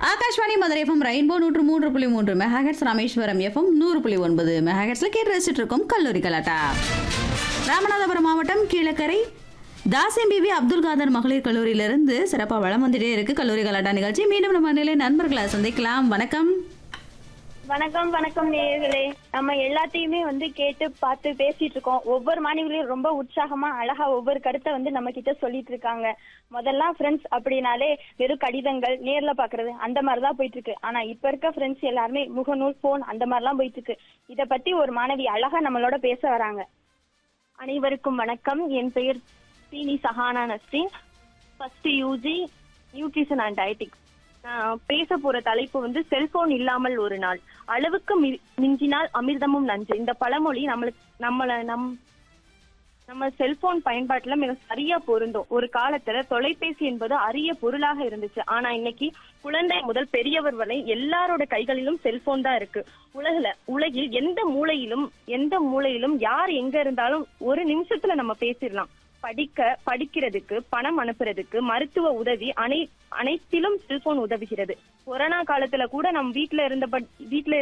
Akashvani Madurai FM rainbow நூற்று மூன்று புள்ளி மூன்று மெகாஹெட்ஸ் ராமேஸ்வரம் எஃப்எம் நூறு புள்ளி ஒன்பது மெகாஹெட்ஸ்ல கேட்டு ரசிச்சுட்டு இருக்கோம் கல்லூரி கலாட்டா ராமநாதபுரம் மாவட்டம் கீழக்கரை தாசிம் பிபி அப்துல் காதர் மகளிர் கல்லூரியிலிருந்து சிறப்பாக வளம் வந்துட்டே இருக்கு கல்லூரி கலாட்டா நிகழ்ச்சி மீண்டும் நம்ம நிலை நண்பர்களை சந்திக்கலாம் வணக்கம் வணக்கம் வணக்கம் நேயர்களே நம்ம எல்லாத்தையுமே வந்து கேட்டு பார்த்து பேசிட்டு இருக்கோம் ஒவ்வொரு மாணவிகளையும் ரொம்ப உற்சாகமா அழகா ஒவ்வொரு கருத்தை வந்து நம்ம கிட்ட சொல்லிட்டு இருக்காங்க முதல்ல ஃப்ரெண்ட்ஸ் அப்படின்னாலே வெறும் கடிதங்கள் நேர்ல பாக்குறது அந்த மாதிரிதான் போயிட்டு இருக்கு ஆனா இப்ப இருக்க ஃப்ரெண்ட்ஸ் எல்லாருமே முகநூல் போன் அந்த மாதிரிலாம் போயிட்டு இருக்கு இத பத்தி ஒரு மாணவி அழகா நம்மளோட பேச வராங்க அனைவருக்கும் வணக்கம் என் பெயர் Seeni Sahana Nasreen first UG nutrition and dietetics நான் பேச போற தலைப்பு வந்து செல்போன் இல்லாமல் ஒரு நாள் அளவுக்கு மி- மிஞ்சினால் அமிர்தமும் நஞ்சு இந்த பழமொழி நம்மளுக்கு நம்மள நம் நம்ம செல்போன் பயன்பாட்டுல மிக சரியா பொருந்தும் ஒரு காலத்துல தொலைபேசி என்பது அரிய பொருளாக இருந்துச்சு ஆனா இன்னைக்கு குழந்தை முதல் பெரியவர் வரை எல்லாரோட கைகளிலும் செல்போன் தான் இருக்கு உலகில உலகில் எந்த மூலையிலும் எந்த மூலையிலும் யார் எங்க இருந்தாலும் ஒரு நிமிஷத்துல நம்ம பேசிடலாம் படிக்க படிக்கிறதுக்கு பணம் அனுப்புறதுக்கு மருத்துவ உதவி அனை அனைத்திலும் செல்போன் உதவுகிறது கொரோனா காலத்துல கூட நம்ம வீட்ல இருந்த வீட்ல